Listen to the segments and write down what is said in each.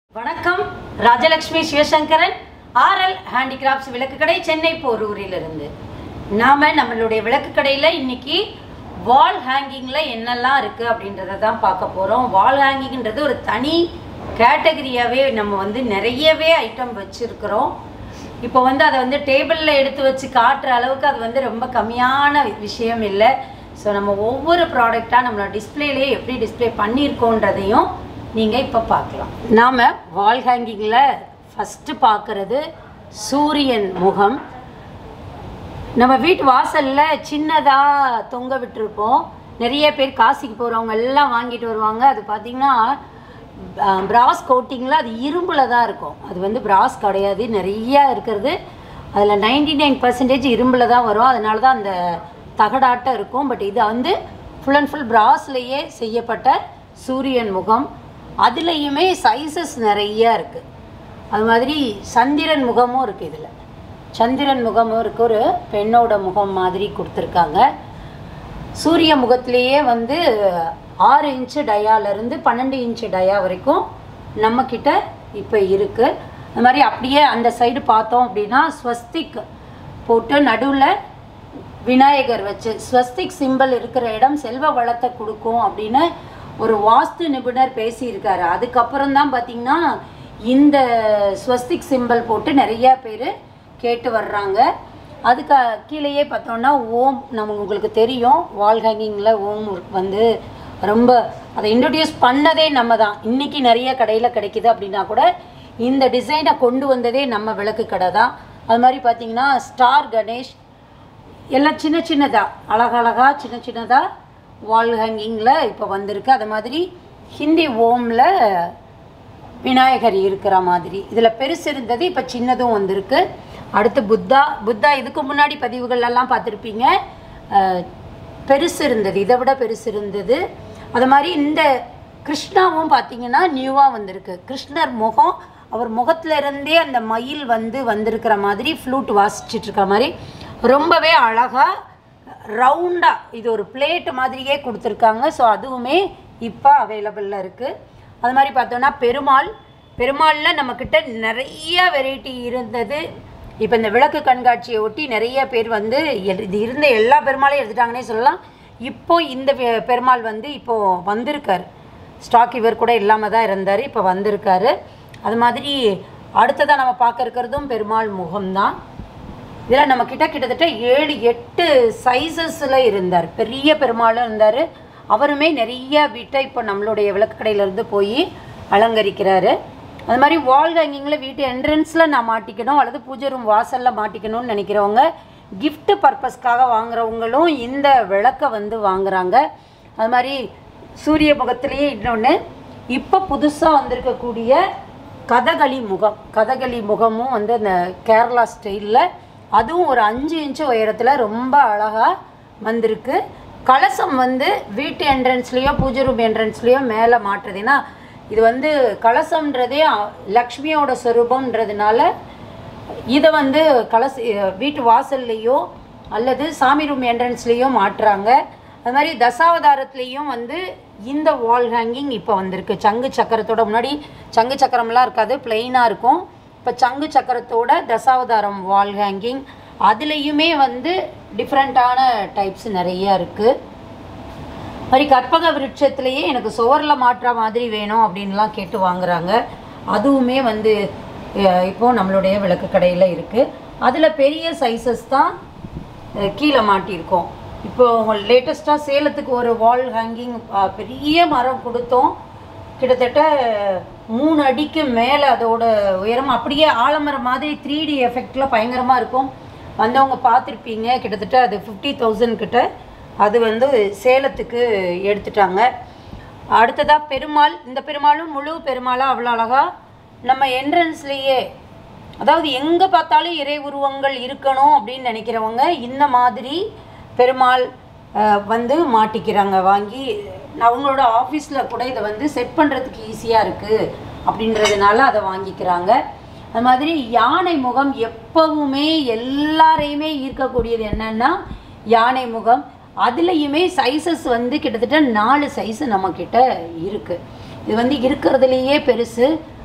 வணக்கம் Rajalakshmi Sivasankaran RL handicrafts விளக்கு கடை சென்னை போரூரிலிருந்து நாம நம்மளுடைய விளக்கு கடையில் இன்னைக்கு வால் ஹேங்கிங்கில் என்னெல்லாம் இருக்குது அப்படின்றத தான் பார்க்க போகிறோம் வால் ஹேங்கிங்ன்றது ஒரு தனி கேட்டகரியாகவே நம்ம வந்து நிறையவே ஐட்டம் வச்சுருக்கிறோம் இப்போ வந்து அதை வந்து டேபிளில் எடுத்து வச்சு காட்டுற அளவுக்கு அது வந்து ரொம்ப கம்மியான விஷயம் இல்லை ஸோ நம்ம ஒவ்வொரு ப்ராடக்டாக நம்மளோட டிஸ்பிளேலேயே எப்படி டிஸ்ப்ளே பண்ணியிருக்கோன்றதையும் நீங்கள் இப்போ பார்க்கலாம் நாம் வால் ஹேங்கிங்கில் ஃபஸ்ட்டு பார்க்குறது சூரியன் முகம் நம்ம வீட்டு வாசலில் சின்னதாக தொங்க விட்டுருப்போம் நிறைய பேர் காசிக்கு போகிறவங்க எல்லாம் வாங்கிட்டு வருவாங்க அது பார்த்திங்கன்னா பிராஸ் கோட்டிங்கில் அது இரும்பில் தான் இருக்கும் அது வந்து பிராஸ் கிடையாது நிறைய இருக்கிறது அதில் நைன்டி நைன் பர்சன்டேஜ் இரும்பில் தான் வரும் அதனால தான் அந்த தகடாட்டம் இருக்கும் பட் இது வந்து ஃபுல் அண்ட் ஃபுல் பிராஸ்லேயே செய்யப்பட்ட சூரியன் முகம் அதுலேயுமே சைஸஸ் நிறைய இருக்குது அது மாதிரி சந்திரன் முகமும் இருக்குது இதில் சந்திரன் முகமும் இருக்குது ஒரு பெண்ணோட முகம் மாதிரி கொடுத்துருக்காங்க சூரிய முகத்திலேயே வந்து ஆறு இன்ச்சு டயாலேருந்து பன்னெண்டு இன்ச்சு டயா வரைக்கும் நம்மக்கிட்ட இப்போ இருக்குது அது மாதிரி அப்படியே அந்த சைடு பார்த்தோம் அப்படின்னா ஸ்வஸ்திக் போட்டு நடுவில் விநாயகர் வச்சு ஸ்வஸ்திக் சிம்பிள் இருக்கிற இடம் செல்வ வளத்தை கொடுக்கும் அப்படின்னு ஒரு வாஸ்து நிபுணர் பேசியிருக்காரு அதுக்கப்புறம் தான் பார்த்தீங்கன்னா இந்த ஸ்வஸ்திக் சிம்பிள் போட்டு நிறைய பேர் கேட்டு வர்றாங்க அதுக்கு கீழேயே பார்த்தோம்னா ஓம் நம்ம உங்களுக்கு தெரியும் வால் ஹேங்கிங்கில் ஓம் வந்து ரொம்ப அதை இன்ட்ரடியூஸ் பண்ணதே நம்ம தான் இன்றைக்கி நிறைய கடையில் கிடைக்குது அப்படின்னா கூட இந்த டிசைனை கொண்டு வந்ததே நம்ம விளக்கு கடை தான் அது மாதிரி பார்த்தீங்கன்னா ஸ்டார் கணேஷ் எல்லாம் சின்ன சின்னதாக அழகழகா சின்ன சின்னதாக வால் ஹேங்கிங்கில் இப்போ வந்திருக்கு அது மாதிரி ஹிந்தி ஓமில் விநாயகர் இருக்கிற மாதிரி இதில் பெருசு இருந்தது இப்போ சின்னதும் வந்திருக்கு அடுத்து புத்தா புத்தா இதுக்கு முன்னாடி பதிவுகள் எல்லாம் பார்த்துருப்பீங்க அஹ், பெருசு இருந்தது இதை விட பெருசு இருந்தது அது மாதிரி இந்த கிருஷ்ணாவும் பார்த்தீங்கன்னா நியூவாக வந்திருக்கு கிருஷ்ணர் முகம் அவர் முகத்துல இருந்தே அந்த மயில் வந்து வந்திருக்கிற மாதிரி ஃப்ளூட் வாசிச்சுட்டு இருக்கிற மாதிரி ரொம்பவே அழகாக ரவுண்டாக இது ஒரு பிளேட் மாதிரியே கொடுத்துருக்காங்க ஸோ அதுவுமே இப்போ அவைலபிளில் இருக்குது அது மாதிரி பார்த்தோன்னா பெருமாள் பெருமாளில் நம்மக்கிட்ட நிறைய வெரைட்டி இருந்தது இப்போ இந்த விளக்கு கண்காட்சியை ஒட்டி நிறைய பேர் வந்து எல்- இது இருந்த எல்லா பெருமாளையும் எடுத்துட்டாங்கன்னே சொல்லலாம் இப்போ இந்த பெ- பெருமாள் வந்து இப்போது வந்திருக்கார் ஸ்டாக் இவர் கூட இல்லாமல் தான் இருந்தார் இப்போ வந்திருக்காரு அது மாதிரி அடுத்ததாக நம்ம பார்க்க இருக்கிறதும் பெருமாள் முகம்தான் இதில் நம்ம கிட்ட கிட்டத்தட்ட ஏழு எட்டு சைஸஸில் இருந்தார் பெரிய பெருமாளும் இருந்தார் அவருமே நிறைய வீட்டை இப்போ நம்மளுடைய விளக்குக்கடையிலேருந்து போய் அலங்கரிக்கிறாரு அது மாதிரி வால் ஹேங்கிங்கில் வீட்டு என்ட்ரன்ஸில் நான் மாட்டிக்கணும் அல்லது பூஜை ரூம் வாசலில் மாட்டிக்கணும்னு நினைக்கிறவங்க gift பர்பஸ்க்காக வாங்குறவங்களும் இந்த விளக்கை வந்து வாங்குறாங்க அது மாதிரி சூரிய முகத்திலேயே இன்னொன்று இப்போ புதுசாக வந்திருக்கக்கூடிய கதகளி முகம் கதகளி முகமும் வந்து அந்த கேரளா ஸ்டைலில் அதுவும் ஒரு அஞ்சு இன்ச்சு உயரத்தில் ரொம்ப அழகாக வந்திருக்கு கலசம் வந்து வீட்டு என்ட்ரன்ஸ்லேயோ பூஜை ரூம் என்ட்ரன்ஸ்லேயோ மேலே மாட்டுறது ஏன்னா இது வந்து கலசம்ன்றதே அ- லக்ஷ்மியோட சொரூபம்ன்றதுனால இதை வந்து கலச வீட்டு வாசல்லையோ அல்லது சாமி ரூம் என்ட்ரன்ஸ்லேயோ மாட்டுறாங்க அது மாதிரி தசாவதாரத்துலேயும் வந்து இந்த வால் ஹேங்கிங் இப்போ வந்திருக்கு சங்கு சக்கரத்தோட முன்னாடி சங்கு சக்கரம்லாம் இருக்காது பிளெயினாக இருக்கும் இப்போ சங்கு சக்கரத்தோட தசாவதாரம் வால் ஹேங்கிங் அதுலேயுமே வந்து டிஃப்ரெண்ட்டான டைப்ஸ் நிறைய இருக்குது மாதிரி கற்பக விருட்சத்திலேயே எனக்கு சுவரில் மாட்டுற மாதிரி வேணும் அப்படின்லாம் கேட்டு வாங்குறாங்க அதுவுமே வந்து அஹ், இப்போ நம்மளுடைய விளக்கு கடையில் இருக்குது அதில் பெரிய சைஸஸ் தான் அஹ், கீழே மாட்டியிருக்கோம் இப்போ லேட்டஸ்ட்டாக சேலத்துக்கு ஒரு வால் ஹேங்கிங் பெரிய மரம் கொடுத்தோம் கிட்டத்தட்ட மூணு அடிக்கு மேலே அதோட உயரம் அப்படியே ஆலமரம் மாதிரி த்ரீ டி எஃபெக்டில் பயங்கரமாக இருக்கும் வந்தவங்க பார்த்துருப்பீங்க கிட்டத்தட்ட அது ஃபிஃப்டி தௌசண்ட் கிட்ட அது வந்து சேலத்துக்கு எடுத்துட்டாங்க அடுத்ததாக பெருமாள் இந்த பெருமாளும் முழு பெருமாளாக அவ்வளோ அழகா நம்ம என்ட்ரன்ஸ்லேயே அதாவது எங்கே பார்த்தாலும் இறை உருவங்கள் இருக்கணும் அப்படின்னு நினைக்கிறவங்க இந்த மாதிரி பெருமாள் அஹ், வந்து மாட்டிக்கிறாங்க வாங்கி அவங்களோட ஆஃபீஸில் கூட இதை வந்து செட் பண்ணுறதுக்கு ஈஸியாக இருக்குது அப்படின்றதுனால அதை வாங்கிக்கிறாங்க அது மாதிரி யானை முகம் எப்பவுமே எல்லாரையுமே ஈர்க்கக்கூடியது என்னன்னா யானை முகம் அதுலேயுமே சைஸஸ் வந்து கிட்டத்தட்ட நாலு சைஸு நம்மக்கிட்ட இருக்குது இது வந்து இருக்கிறதுலையே பெருசு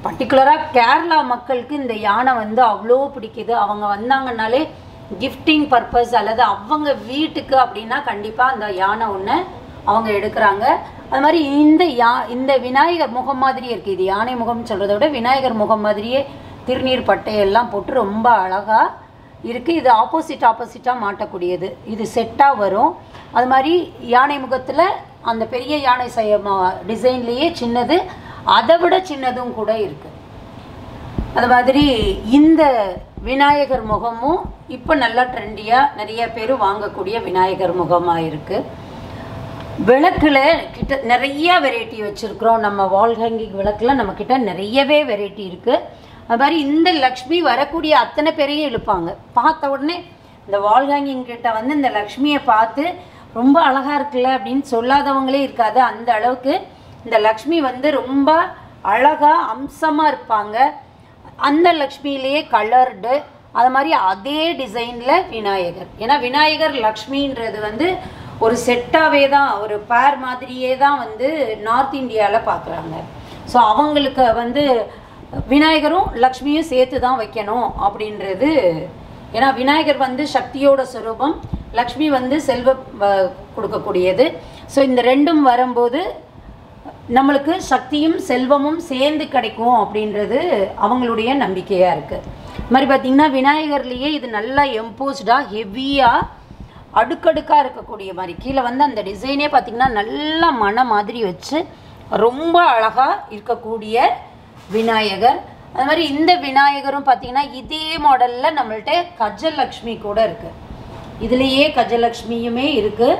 பர்டிகுலராக கேரளா மக்களுக்கு இந்த யானை வந்து அவ்வளோ பிடிக்குது அவங்க வந்தாங்கன்னாலே கிஃப்டிங் பர்பஸ் அல்லது அவங்க வீட்டுக்கு அப்படின்னா கண்டிப்பாக அந்த யானை ஒன்று அவங்க எடுக்கிறாங்க அது மாதிரி இந்த யா இந்த விநாயகர் முகம் மாதிரியே இருக்குது இது யானை முகம்னு சொல்கிறத விட விநாயகர் முகம் மாதிரியே திருநீர் பட்டையெல்லாம் போட்டு ரொம்ப அழகாக இருக்குது இது ஆப்போசிட் ஆப்போசிட்டாக மாட்டக்கூடியது இது செட்டாக வரும் அது மாதிரி யானை முகத்தில் அந்த பெரிய யானை செய்ய டிசைன்லேயே சின்னது அதை விட சின்னதும் கூட இருக்குது அது மாதிரி இந்த விநாயகர் முகமும் இப்போ நல்லா ட்ரெண்டியாக நிறைய பேர் வாங்கக்கூடிய விநாயகர் முகமாக இருக்குது விளக்குல கிட்ட நிறைய வெரைட்டி வச்சுருக்குறோம் நம்ம வால் ஹேங்கிங் விளக்குல நம்ம கிட்ட நிறையவே வெரைட்டி இருக்குது அது மாதிரி இந்த லக்ஷ்மி வரக்கூடிய அத்தனை பேரையும் இழுப்பாங்க பார்த்த உடனே இந்த வால் ஹேங்கிங் கிட்ட வந்து இந்த லக்ஷ்மியை பார்த்து ரொம்ப அழகாக இருக்குல்ல அப்படின்னு சொல்லாதவங்களே இருக்காது அந்த அளவுக்கு இந்த லக்ஷ்மி வந்து ரொம்ப அழகாக அம்சமாக இருப்பாங்க அந்த லக்ஷ்மியிலேயே கலர்டு அது மாதிரி அதே டிசைனில் விநாயகர் ஏன்னா விநாயகர் லக்ஷ்மின்றது வந்து ஒரு செட்டாகவே தான் ஒரு பேர் மாதிரியே தான் வந்து நார்த் இந்தியாவில் பார்க்குறாங்க ஸோ அவங்களுக்கு வந்து விநாயகரும் லக்ஷ்மியும் சேர்த்து தான் வைக்கணும் அப்படின்றது ஏன்னா விநாயகர் வந்து சக்தியோட சுரூபம் லக்ஷ்மி வந்து செல்வம் வ- கொடுக்கக்கூடியது ஸோ இந்த ரெண்டும் வரும்போது நம்மளுக்கு சக்தியும் செல்வமும் சேர்ந்து கிடைக்கும் அப்படின்றது அவங்களுடைய நம்பிக்கையாக இருக்குது இது மாதிரி பார்த்திங்கன்னா விநாயகர்லேயே இது நல்லா எம்போஸ்டாக ஹெவியாக அடுக்கடுக்காக இருக்கக்கூடிய மாதிரி கீழே வந்து அந்த டிசைனே பார்த்திங்கன்னா நல்லா மன மாதிரி வச்சு ரொம்ப அழகாக இருக்கக்கூடிய விநாயகர் அது மாதிரி இந்த விநாயகரும் பார்த்திங்கன்னா இதே மாடலில் நம்மள்ட்ட கஜலக்ஷ்மி கூட இருக்குது இதுலேயே கஜலக்ஷ்மியுமே இருக்குது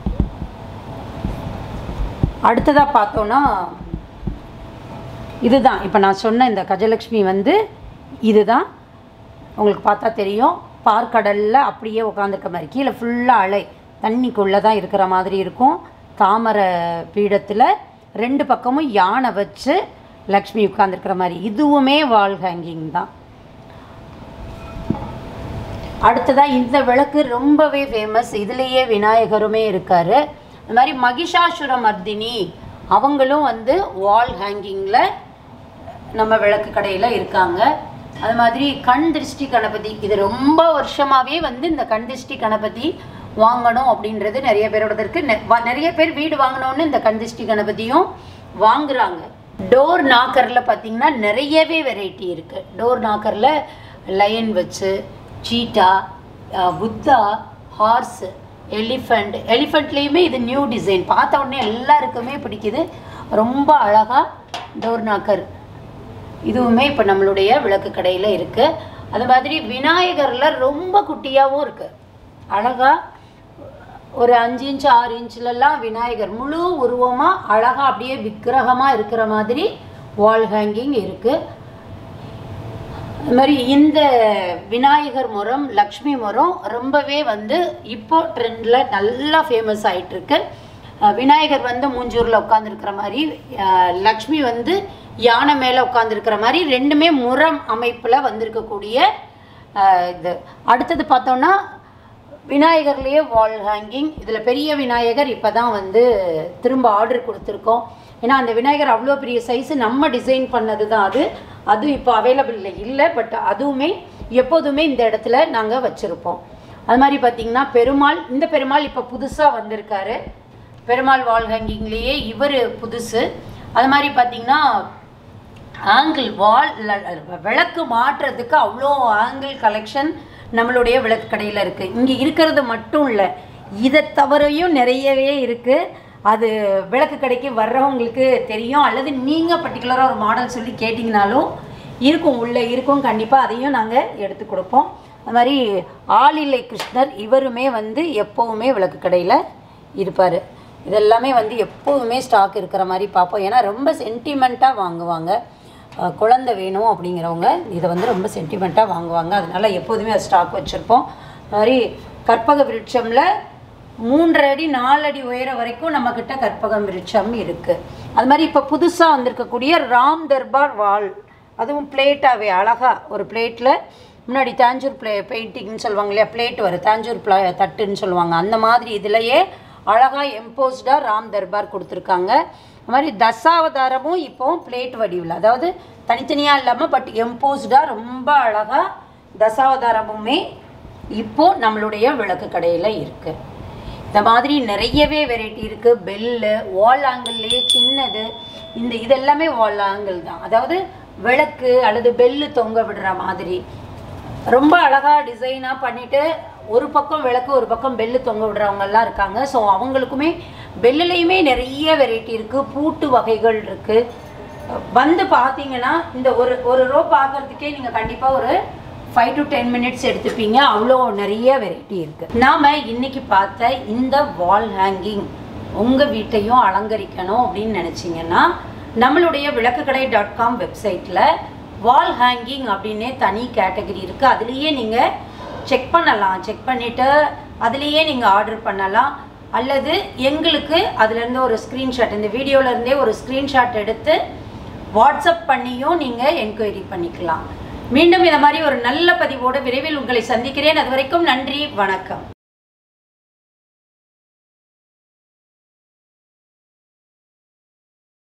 அடுத்ததாக பார்த்தோன்னா இதுதான் இப்போ நான் சொன்ன இந்த கஜலக்ஷ்மி வந்து இதுதான் உங்களுக்கு பார்த்தா தெரியும் பார்க்கடலில் அப்படியே உட்காந்துருக்க மாதிரி கீழே ஃபுல்லாக அலை தண்ணிக்குள்ளே தான் இருக்கிற மாதிரி இருக்கும் தாமரை பீடத்தில் ரெண்டு பக்கமும் யானை வச்சு லக்ஷ்மி உட்காந்துருக்கிற மாதிரி இதுவுமே வால் ஹேங்கிங் தான் அடுத்ததா இந்த விளக்கு ரொம்பவே ஃபேமஸ் இதுலேயே விநாயகருமே இருக்காரு அது மாதிரி மகிஷாசுர மர்தினி அவங்களும் வந்து வால் ஹேங்கிங்கில் நம்ம விளக்கு கடையில் இருக்காங்க அது மாதிரி கண் திருஷ்டி கணபதி இது ரொம்ப வருஷமாகவே வந்து இந்த கண் திருஷ்டி கணபதி வாங்கணும் அப்படின்றது நிறைய பேரோட இருக்கு நெ- வ- நிறைய பேர் வீடு வாங்கணும்னு இந்த கண் திருஷ்டி கணபதியும் வாங்குறாங்க டோர் நாக்கரில் பார்த்தீங்கன்னா நிறையவே வெரைட்டி இருக்குது டோர் நாக்கரில் லயன் வச்சு cheetah ah, Buddha horse elephant எலிஃபண்ட்லேயுமே இது நியூ டிசைன் பார்த்த உடனே எல்லாருக்குமே பிடிக்குது ரொம்ப அழகாக டோர் நாக்கர் இதுவுமே இப்போ நம்மளுடைய விளக்கு கடையில் இருக்குது அது மாதிரி விநாயகரில் ரொம்ப குட்டியாகவும் இருக்குது அழகாக ஒரு அஞ்சு இன்ச் ஆறு இன்ச்லலாம் விநாயகர் முழு உருவமாக அழகாக அப்படியே விக்கிரகமாக இருக்கிற மாதிரி வால் ஹேங்கிங் இருக்குது அது மாதிரி இந்த விநாயகர் முறம் லக்ஷ்மி முறம் ரொம்பவே வந்து இப்போ ட்ரெண்டில் நல்லா ஃபேமஸ் ஆயிட்டு இருக்கு அஹ் விநாயகர் வந்து மூஞ்சூரில் உட்காந்துருக்கிற மாதிரி அஹ் லக்ஷ்மி வந்து யானை மேலே உட்காந்துருக்கிற மாதிரி ரெண்டுமே முறம் அமைப்பில் வந்திருக்கக்கூடிய அஹ் இது அடுத்தது பார்த்தோம்னா விநாயகர்லேயே வால் ஹேங்கிங் இதில் பெரிய விநாயகர் இப்போ தான் வந்து திரும்ப ஆர்டர் கொடுத்துருக்கோம் ஏன்னா அந்த விநாயகர் அவ்வளோ பெரிய சைஸு நம்ம டிசைன் பண்ணது தான் அது அதுவும் இப்போ அவைலபிள் இல்லை பட் அதுவுமே எப்போதுமே இந்த இடத்துல நாங்கள் வச்சுருப்போம் அது மாதிரி பார்த்திங்கன்னா பெருமாள் இந்த பெருமாள் இப்போ புதுசாக வந்திருக்காரு பெருமாள் வால் ஹேங்கிங்லேயே இவர் புதுசு அது மாதிரி பார்த்திங்கன்னா ஆங்கிள் வால் விளக்கு மாட்டுறதுக்கு அவ்வளோ ஆங்கிள் கலெக்ஷன் நம்மளுடைய விளக்கு கடையில் இருக்குது இங்கே இருக்கிறது மட்டும் இல்லை இதை தவிரையும் நிறையவே இருக்குது அது விளக்கு கடைக்கு வர்றவங்களுக்கு தெரியும் அல்லது நீங்கள் பர்டிகுலராக ஒரு மாடல் சொல்லி கேட்டிங்கனாலும் இருக்கும் உள்ளே இருக்கும் கண்டிப்பாக அதையும் நாங்கள் எடுத்து கொடுப்போம் அது மாதிரி ஆளில்லை கிருஷ்ணர் இவருமே வந்து எப்போவுமே விளக்கு கடையில் இருப்பார் இதெல்லாமே வந்து எப்போவுமே ஸ்டாக் இருக்கிற மாதிரி பார்ப்போம் ஏன்னா ரொம்ப சென்டிமெண்ட்டாக வாங்குவாங்க அஹ் குழந்தை வேணும் அப்படிங்கிறவங்க இதை வந்து ரொம்ப சென்டிமெண்ட்டாக வாங்குவாங்க அதனால எப்போதுமே அது ஸ்டாக் வச்சுருப்போம் அது மாதிரி கற்பக விருட்சமில் மூன்றரை அடி நாலு அடி உயரம் வரைக்கும் நம்மக்கிட்ட கற்பகம் விருட்சம் இருக்குது அது மாதிரி இப்போ புதுசாக வந்திருக்கக்கூடிய ராம் தர்பார் வால் அதுவும் பிளேட்டாகவே அழகாக ஒரு பிளேட்டில் முன்னாடி தாஞ்சூர் பிளே பெயிண்டிங்னு சொல்லுவாங்க இல்லையா பிளேட் வரும் தாஞ்சூர் பிளா தட்டுன்னு சொல்லுவாங்க அந்த மாதிரி இதுலையே அழகாக எம்போஸ்டாக ராம் தர்பார் கொடுத்துருக்காங்க அது மாதிரி தசாவதாரமும் இப்போ பிளேட் வடிவில் அதாவது தனித்தனியாக இல்லாமல் பட் எம்போஸ்டாக ரொம்ப அழகாக தசாவதாரமுமே இப்போ நம்மளுடைய விளக்கு கடையில் இருக்குது இந்த மாதிரி நிறையவே வெரைட்டி இருக்குது பெல்லு வால் ஆங்கிள்லேயே சின்னது இந்த இதெல்லாமே வால் ஆங்கிள் தான் அதாவது விளக்கு அல்லது பெல்லு தொங்க விடுற மாதிரி ரொம்ப அழகாக டிசைனாக பண்ணிட்டு ஒரு பக்கம் விளக்கு ஒரு பக்கம் பெல்லு தொங்க விடுறவங்கெல்லாம் இருக்காங்க ஸோ அவங்களுக்குமே பெல்லுலேயுமே நிறைய வெரைட்டி இருக்குது பூட்டு வகைகள் இருக்குது வந்து பார்த்தீங்கன்னா இந்த ஒரு ஒரு ரோ பார்க்கறதுக்கே நீங்கள் கண்டிப்பாக ஒரு ஃபைவ் டு டென் மினிட்ஸ் எடுத்துப்பீங்க அவ்வளோ நிறைய வெரைட்டி இருக்குது நாம் இன்னைக்கு பார்த்த இந்த வால் ஹேங்கிங் உங்கள் வீட்டையும் அலங்கரிக்கணும் அப்படின்னு நினச்சிங்கன்னா நம்மளுடைய விளக்குக்கடை டாட் காம் வெப்சைட்டில் வால் ஹேங்கிங் அப்படின்னே தனி கேட்டகரி இருக்குது அதுலேயே நீங்கள் செக் பண்ணலாம் செக் பண்ணிவிட்டு அதுலேயே நீங்கள் ஆர்டர் பண்ணலாம் அல்லது எங்களுக்கு அதுலேருந்து ஒரு ஸ்க்ரீன்ஷாட் இந்த வீடியோலேருந்தே ஒரு ஸ்க்ரீன்ஷாட் எடுத்து வாட்ஸ்அப் பண்ணியும் நீங்கள் என்கொயரி பண்ணிக்கலாம் மீண்டும் இந்த மாதிரி ஒரு நல்ல பதிவோடு விரைவில் உங்களை சந்திக்கிறேன் அது வரைக்கும் நன்றி வணக்கம்